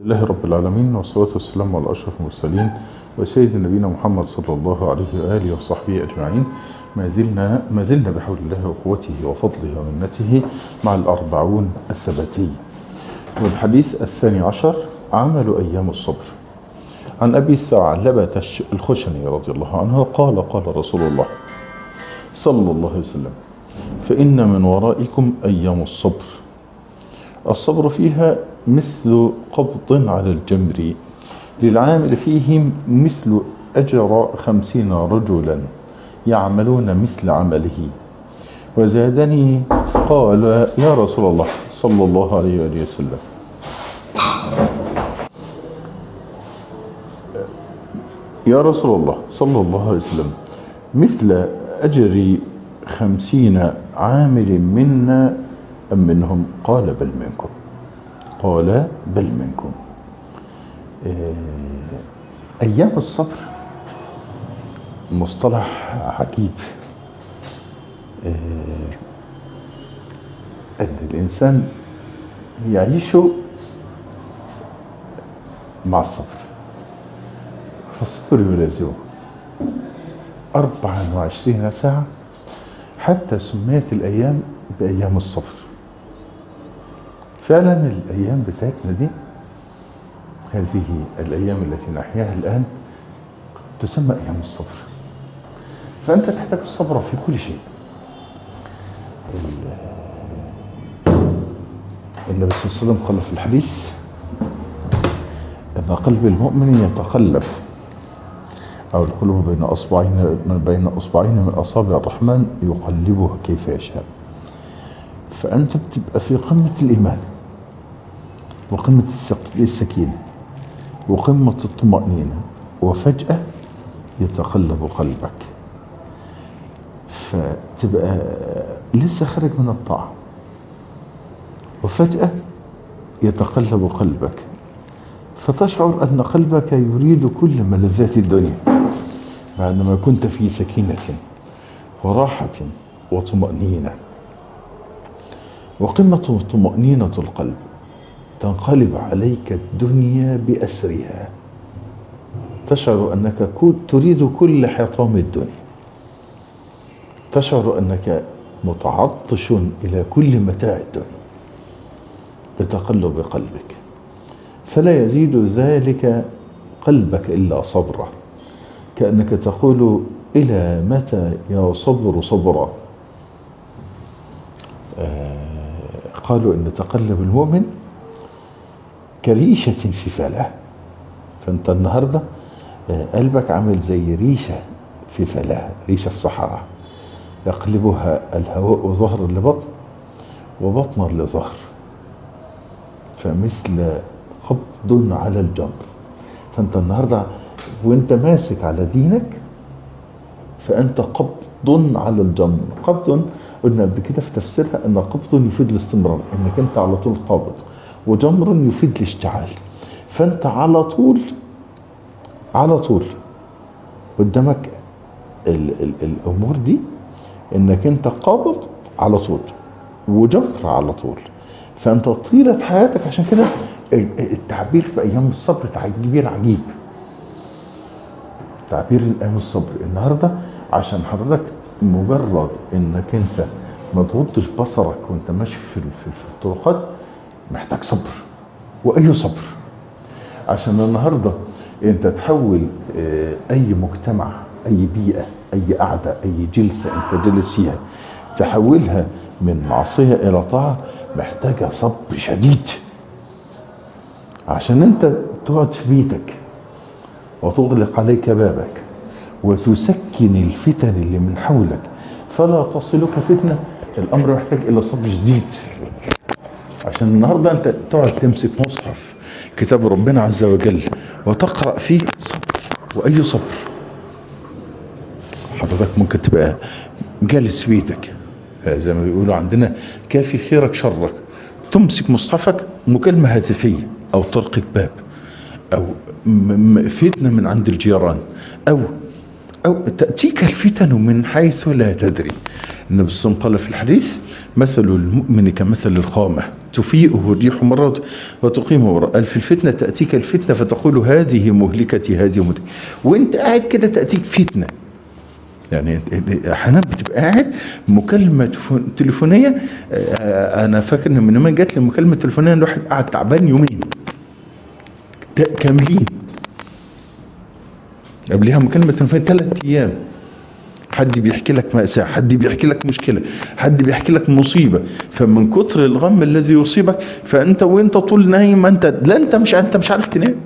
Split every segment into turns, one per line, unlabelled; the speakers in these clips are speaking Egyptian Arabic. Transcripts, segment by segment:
الله رب العالمين والصلاة والسلام على أشرف المرسلين وسيد نبينا محمد صلى الله عليه وآله وصحبه أجمعين ما زلنا, ما زلنا بحول الله وقوته وفضله ومنته مع الأربعون الثباتي والحديث الثاني عشر عمل أيام الصبر عن أبي ثعلبة الخشني رضي الله عنه قال قال رسول الله صلى الله عليه وسلم فإن من ورائكم أيام الصبر الصبر فيها مثل قبض على الجمر للعامل فيهم مثل أجر خمسين رجلا يعملون مثل عمله وزادني قال يا رسول الله صلى الله عليه وآله وسلم يا رسول الله صلى الله عليه وسلم مثل أجر خمسين عامل منا أم منهم قال بل منكم قال بل منكم أيام الصبر مصطلح عجيب أن الإنسان يعيش مع الصبر فالصبر يلازمه أربعا وعشرين ساعة حتى سميت الأيام بأيام الصبر فعلا الأيام بتاعتنا دي هذه الأيام التي نحياها الآن تسمى أيام الصبر فأنت تحتاج الصبر في كل شيء النبي صلى الله عليه وسلم قال في الحديث أن قلب المؤمن يتقلب أو القلوب بين أصبعين بين أصبعين من أصابع الرحمن يقلبها كيف يشاء فأنت بتبقى في قمة الإيمان وقمة السكينة وقمة الطمأنينة وفجأة يتقلب قلبك فتبقى لسه خارج من الطاعة وفجأة يتقلب قلبك فتشعر أن قلبك يريد كل ملذات الدنيا بعدما كنت في سكينة وراحة وطمأنينة وقمة طمأنينة القلب تنقلب عليك الدنيا بأسرها تشعر أنك تريد كل حطام الدنيا تشعر أنك متعطش إلى كل متاع الدنيا بتقلب قلبك فلا يزيد ذلك قلبك إلا صبرا كأنك تقول إلى متى يا صبر صبرا آه قالوا إن تقلب المؤمن كريشة في فلاة فأنت النهاردة آه قلبك عامل زي ريشة في فلاة ريشة في صحراء يقلبها الهواء ظهر لبطن وبطنا لظهر فمثل قبض على الجمر فانت النهاردة وانت ماسك على دينك فانت قبض على الجمر قبض قلنا قبل كده في تفسيرها ان قبض يفيد الاستمرار انك انت على طول قابض وجمر يفيد الاشتعال فانت على طول على طول قدامك ال ال الامور دي انك انت قابض على طول وجمر على طول فانت طيلة حياتك عشان كده التعبير في ايام الصبر تعبير عجيب تعبير ايام الصبر النهاردة عشان حضرتك مجرد انك انت ما تغضش بصرك وانت ماشي في, في, في الطرقات محتاج صبر واي صبر عشان النهاردة انت تحول اي مجتمع اي بيئة اي قعدة اي جلسة انت جلس فيها تحولها من معصية الى طاعة محتاجة صبر شديد عشان انت تقعد في بيتك وتغلق عليك بابك وتسكن الفتن اللي من حولك فلا تصلك فتنة الامر محتاج الى صبر شديد عشان النهاردة انت تقعد تمسك مصحف كتاب ربنا عز وجل وتقرأ فيه صبر واي صبر حضرتك ممكن تبقى جالس في بيتك زي ما بيقولوا عندنا كافي خيرك شرك تمسك مصحفك مكالمة هاتفية او طرقة باب او فتنة من عند الجيران او أو تأتيك الفتن من حيث لا تدري النبي صلى الله عليه وسلم قال في الحديث مثل المؤمن كمثل الخامة تفيئه الريح مرات وتقيمه مرات قال في الفتنة تأتيك الفتنة فتقول هذه مهلكتي هذه مهلكتي وانت قاعد كده تأتيك فتنة يعني احيانا بتبقى قاعد مكالمة تليفونية انا فاكر ان من ما جات لي مكالمة تليفونية الواحد قاعد تعبان يومين كاملين قبلها مكالمة تليفونية ثلاث ايام حد بيحكي لك مأساة حد بيحكي لك مشكلة حد بيحكي لك مصيبة فمن كتر الغم الذي يصيبك فانت وانت طول نايم انت لا انت مش انت مش عارف تنام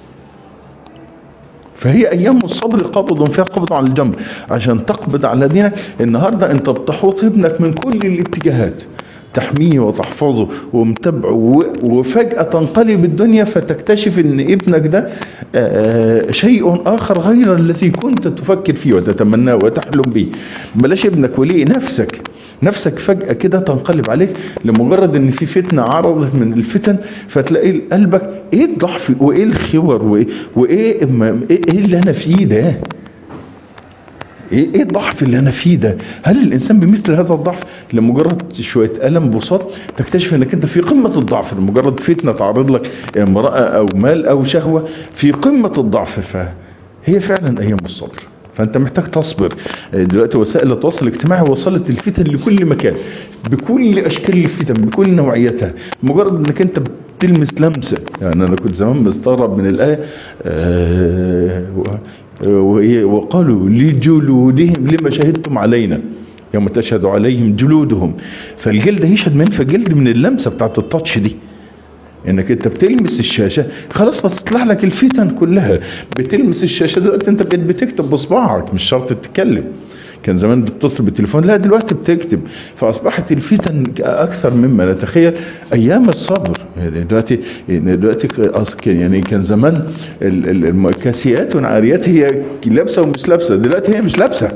فهي ايام الصبر قبض فيها قبض على الجمر عشان تقبض على دينك النهاردة انت بتحوط ابنك من كل الاتجاهات تحميه وتحفظه ومتابعه وفجأة تنقلب الدنيا فتكتشف ان ابنك ده شيء اخر غير الذي كنت تفكر فيه وتتمناه وتحلم به بلاش ابنك وليه نفسك نفسك فجأة كده تنقلب عليك لمجرد ان في فتنة عرضت من الفتن فتلاقي قلبك ايه الضعف وايه الخور وايه, وإيه ايه اللي انا فيه ده ايه ايه الضعف اللي انا فيه ده هل الانسان بمثل هذا الضعف لمجرد شويه الم بساط تكتشف انك انت في قمه الضعف لمجرد فتنه تعرض لك امراه او مال او شهوه في قمه الضعف فهي فعلا ايام الصبر فانت محتاج تصبر دلوقتي وسائل التواصل الاجتماعي وصلت الفتن لكل مكان بكل اشكال الفتن بكل نوعيتها مجرد انك انت بتلمس لمسه يعني انا كنت زمان مستغرب من الايه آه وقالوا لجلودهم لما شهدتم علينا يوم تشهد عليهم جلودهم فالجلد هيشهد من فالجلد من اللمسة بتاعت التاتش دي انك انت بتلمس الشاشة خلاص بتطلع لك الفتن كلها بتلمس الشاشة دلوقتي انت بقيت بتكتب بصباعك مش شرط تتكلم كان زمان بتتصل بالتليفون لا دلوقتي بتكتب فاصبحت الفتن اكثر مما نتخيل ايام الصبر يعني دلوقتي دلوقتي يعني كان زمان الكاسيات والعاريات هي لابسه ومش لابسه دلوقتي هي مش لابسه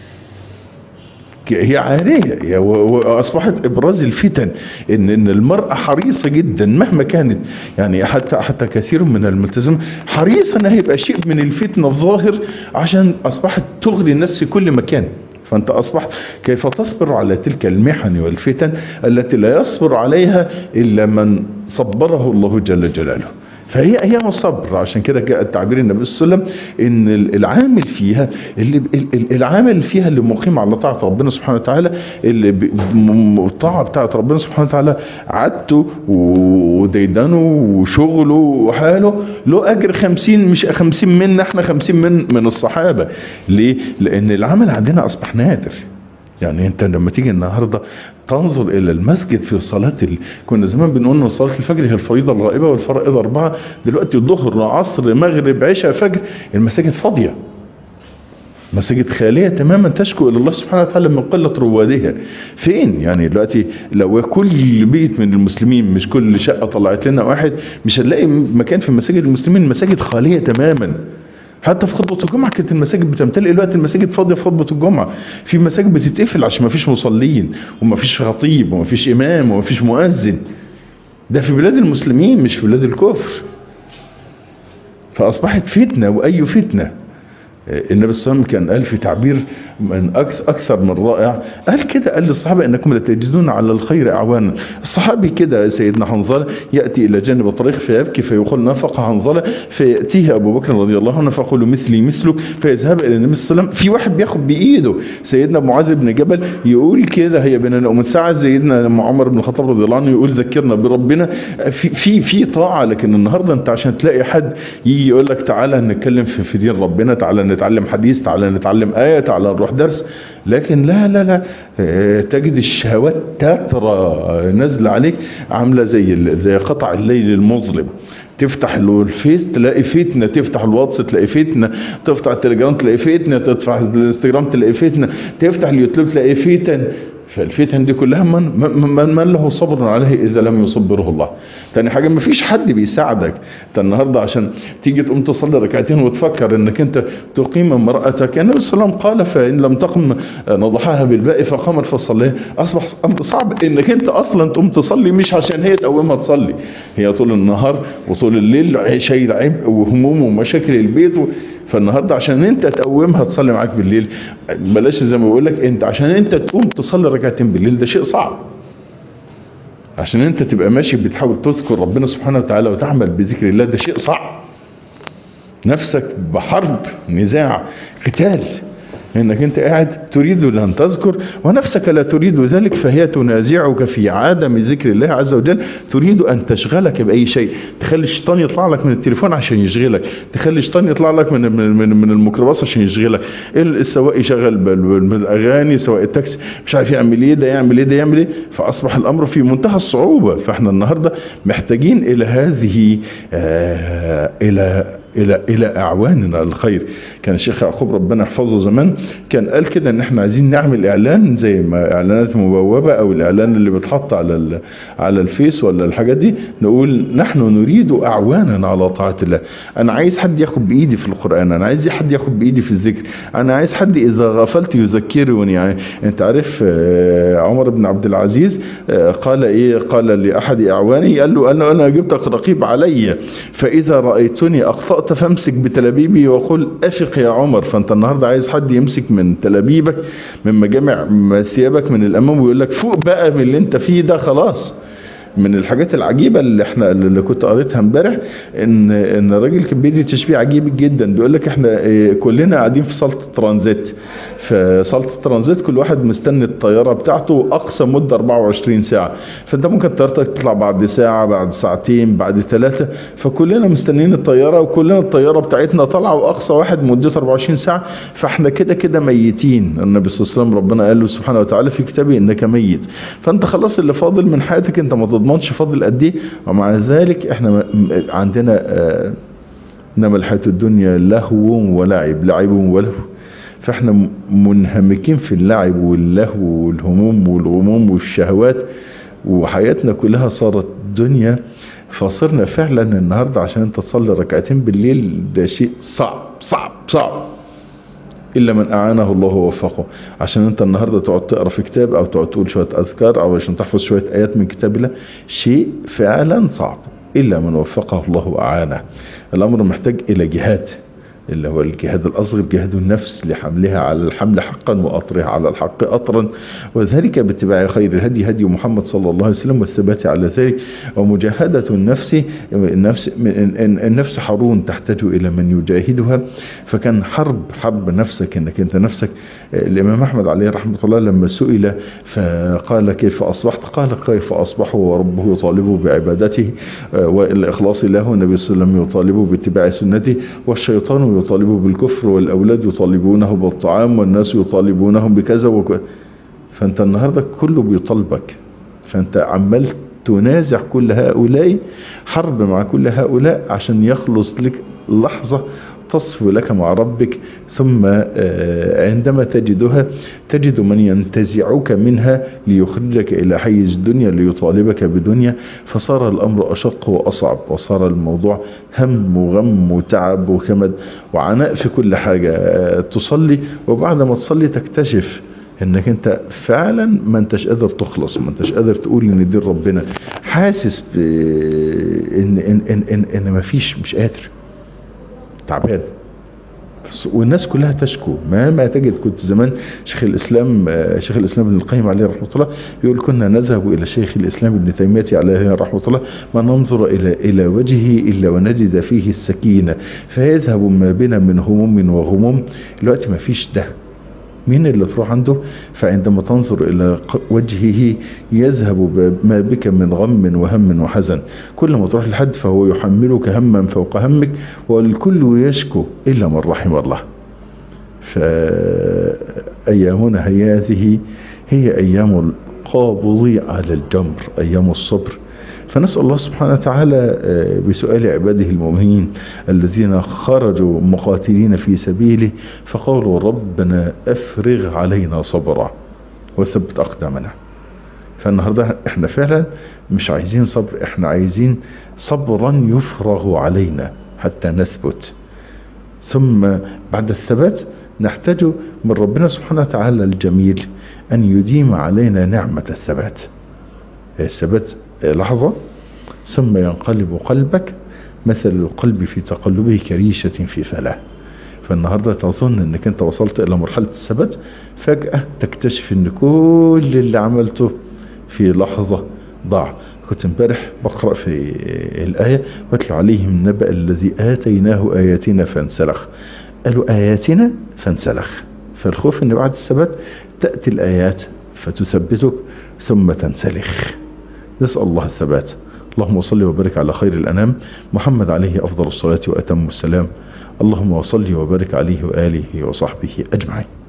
هي عارية واصبحت ابراز الفتن ان ان المرأة حريصة جدا مهما كانت يعني حتى حتى كثير من الملتزم حريصة انها يبقى شيء من الفتنة الظاهر عشان اصبحت تغري الناس في كل مكان فانت اصبحت كيف تصبر على تلك المحن والفتن التي لا يصبر عليها الا من صبره الله جل جلاله فهي ايام الصبر عشان كده جاء التعبير النبي صلى الله عليه وسلم ان العامل فيها اللي العامل فيها اللي مقيم على طاعه ربنا سبحانه وتعالى اللي الطاعه بتاعه ربنا سبحانه وتعالى عادته وديدنه وشغله وحاله له اجر خمسين مش خمسين منا احنا خمسين من من الصحابه ليه؟ لان العمل عندنا اصبح نادر يعني انت لما تيجي النهارده تنظر الى المسجد في صلاه ال... كنا زمان بنقول ان صلاه الفجر هي الفريضه الغائبه والفرائض اربعه دلوقتي ظهر عصر مغرب عشاء فجر المساجد فاضيه مساجد خالية تماما تشكو إلى الله سبحانه وتعالى من قلة روادها فين يعني دلوقتي لو كل بيت من المسلمين مش كل شقة طلعت لنا واحد مش هنلاقي مكان في مساجد المسلمين مساجد خالية تماما حتى في خطبة الجمعة كانت المساجد بتمتلئ الوقت المساجد فاضية في خطبة الجمعة في مساجد بتتقفل عشان ما فيش مصلين وما فيش خطيب وما فيش إمام وما فيش مؤذن ده في بلاد المسلمين مش في بلاد الكفر فأصبحت فتنة وأي فتنة النبي صلى الله عليه وسلم كان قال في تعبير من اكثر من رائع قال كده قال للصحابه انكم لتجدون على الخير اعوانا الصحابي كده سيدنا حنظله ياتي الى جانب الطريق فيبكي فيقول نفق حنظله فياتيه ابو بكر رضي الله عنه فيقول مثلي مثلك فيذهب الى النبي صلى الله عليه وسلم في واحد بياخد بايده سيدنا معاذ بن جبل يقول كده هي بيننا ومن ساعه سيدنا عمر بن الخطاب رضي الله عنه يقول ذكرنا بربنا في في في طاعه لكن النهارده انت عشان تلاقي حد يجي يقول لك تعالى نتكلم في, في دين ربنا تعالى نتعلم حديث تعالى نتعلم آية تعالى نروح درس لكن لا لا لا تجد الشهوات تترى نازلة عليك عاملة زي زي قطع الليل المظلم تفتح الفيس تلاقي فتنة تفتح الواتس تلاقي فتنة تفتح التليجرام تلاقي فتنة تفتح الانستجرام تلاقي فتنة تفتح اليوتيوب تلاقي فتن فالفتن دي كلها من, من, من له صبر عليه اذا لم يصبره الله تاني حاجة ما فيش حد بيساعدك انت النهاردة عشان تيجي تقوم تصلي ركعتين وتفكر انك انت تقيم امرأتك النبي صلى الله عليه وسلم قال فان لم تقم نضحها بالباء فقامت فصليها اصبح امر صعب انك انت اصلا تقوم تصلي مش عشان هي تقومها تصلي هي طول النهار وطول الليل شايل عبء وهموم ومشاكل البيت و... فالنهارده عشان انت تقومها تصلي معاك بالليل بلاش زي ما بقول لك انت عشان انت تقوم تصلي ركعتين بالليل ده شيء صعب عشان انت تبقى ماشي بتحاول تذكر ربنا سبحانه وتعالى وتعمل بذكر الله ده شيء صعب نفسك بحرب نزاع قتال انك انت قاعد تريد ان تذكر ونفسك لا تريد ذلك فهي تنازعك في عدم ذكر الله عز وجل تريد ان تشغلك باي شيء تخلي الشيطان يطلع لك من التليفون عشان يشغلك تخلي الشيطان يطلع لك من من من, من الميكروباص عشان يشغلك السواق يشغل بالاغاني سواق التاكسي مش عارف يعمل ايه ده يعمل ايه ده يعمل ايه فاصبح الامر في منتهى الصعوبه فاحنا النهارده محتاجين الى هذه آه الى الى الى اعواننا الخير كان الشيخ يعقوب ربنا يحفظه زمان كان قال كده ان احنا عايزين نعمل اعلان زي ما اعلانات مبوبه او الاعلان اللي بيتحط على على الفيس ولا الحاجات دي نقول نحن نريد اعوانا على طاعه الله انا عايز حد ياخد بايدي في القران انا عايز حد ياخد بايدي في الذكر انا عايز حد اذا غفلت يذكرني يعني انت عارف عمر بن عبد العزيز قال ايه قال لاحد اعواني قال له قال له انا جبتك رقيب علي فاذا رايتني اخطات اخطأت فامسك بتلابيبي وقل افق يا عمر فانت النهاردة عايز حد يمسك من تلابيبك من مجامع ثيابك من الامام ويقول لك فوق بقى من اللي انت فيه ده خلاص من الحاجات العجيبة اللي احنا اللي كنت قريتها امبارح ان ان الراجل كان بيدي تشبيه عجيب جدا بيقول لك احنا اه كلنا قاعدين في صاله الترانزيت في صاله الترانزيت كل واحد مستني الطياره بتاعته اقصى مده 24 ساعه فانت ممكن طيارتك تطلع بعد ساعه بعد ساعتين بعد ثلاثه فكلنا مستنيين الطياره وكلنا الطياره بتاعتنا طالعه واقصى واحد مدته 24 ساعه فاحنا كده كده ميتين النبي صلى الله عليه وسلم ربنا قال له سبحانه وتعالى في كتابه انك ميت فانت خلاص اللي فاضل من حياتك انت ما تضمنش فاضل قد ايه ومع ذلك احنا عندنا آه انما الحياه الدنيا لهو ولعب لعب ولهو فاحنا منهمكين في اللعب واللهو والهموم والغموم والشهوات وحياتنا كلها صارت دنيا فصرنا فعلا النهاردة عشان انت تصلي ركعتين بالليل ده شيء صعب صعب صعب إلا من أعانه الله ووفقه عشان أنت النهاردة تقعد تقرأ في كتاب أو تقعد تقول شوية أذكار أو عشان تحفظ شوية آيات من كتاب الله شيء فعلا صعب إلا من وفقه الله وأعانه الأمر محتاج إلى جهاد اللي هو الجهاد الأصغر جهاد النفس لحملها على الحمل حقا وأطرها على الحق أطرا وذلك باتباع خير الهدي هدي محمد صلى الله عليه وسلم والثبات على ذلك ومجاهدة النفس النفس, النفس حرون تحتاج إلى من يجاهدها فكان حرب حرب نفسك انك انت نفسك الإمام أحمد عليه رحمة الله لما سئل فقال كيف أصبحت قال كيف أصبح وربه يطالبه بعبادته والإخلاص له النبي صلى الله عليه وسلم يطالبه باتباع سنته والشيطان يطالبه بالكفر والأولاد يطالبونه بالطعام والناس يطالبونهم بكذا وكذا فأنت النهاردة كله بيطالبك فأنت عمال تنازع كل هؤلاء حرب مع كل هؤلاء عشان يخلص لك لحظة تصفو لك مع ربك ثم عندما تجدها تجد من ينتزعك منها ليخرجك إلى حيز الدنيا ليطالبك بدنيا فصار الأمر أشق وأصعب وصار الموضوع هم وغم وتعب وكمد وعناء في كل حاجة تصلي وبعد ما تصلي تكتشف انك انت فعلا ما انتش قادر تخلص ما انتش قادر تقول ان دي ربنا حاسس ب... ان ان ان ان, إن ما فيش مش قادر تعبان والناس كلها تشكو ما ما تجد كنت زمان شيخ الاسلام شيخ الاسلام ابن القيم عليه رحمه الله يقول كنا نذهب الى شيخ الاسلام ابن تيميه عليه رحمه الله ما ننظر الى الى وجهه الا ونجد فيه السكينه فيذهب ما بنا من هموم وغموم الوقت ما فيش ده مين اللي تروح عنده فعندما تنظر إلى وجهه يذهب ما بك من غم وهم وحزن كل ما تروح لحد فهو يحملك هما فوق همك والكل يشكو إلا من رحم الله فأيامنا هذه هي أيام القابض على الجمر أيام الصبر فنسأل الله سبحانه وتعالى بسؤال عباده المؤمنين الذين خرجوا مقاتلين في سبيله فقالوا ربنا أفرغ علينا صبرا وثبت أقدامنا فالنهاردة احنا فعلا مش عايزين صبر احنا عايزين صبرا يفرغ علينا حتى نثبت ثم بعد الثبات نحتاج من ربنا سبحانه وتعالى الجميل أن يديم علينا نعمة الثبات الثبات لحظة ثم ينقلب قلبك مثل القلب في تقلبه كريشة في فلاة فالنهاردة تظن انك انت وصلت الى مرحلة الثبات فجأة تكتشف ان كل اللي عملته في لحظة ضاع كنت امبارح بقرأ في الآية واتلو عليهم نبأ الذي آتيناه آياتنا فانسلخ قالوا آياتنا فانسلخ فالخوف ان بعد الثبات تأتي الآيات فتثبتك ثم تنسلخ نسأل الله الثبات اللهم صل وبارك على خير الأنام محمد عليه أفضل الصلاة وأتم السلام اللهم وصل وبارك عليه وآله وصحبه أجمعين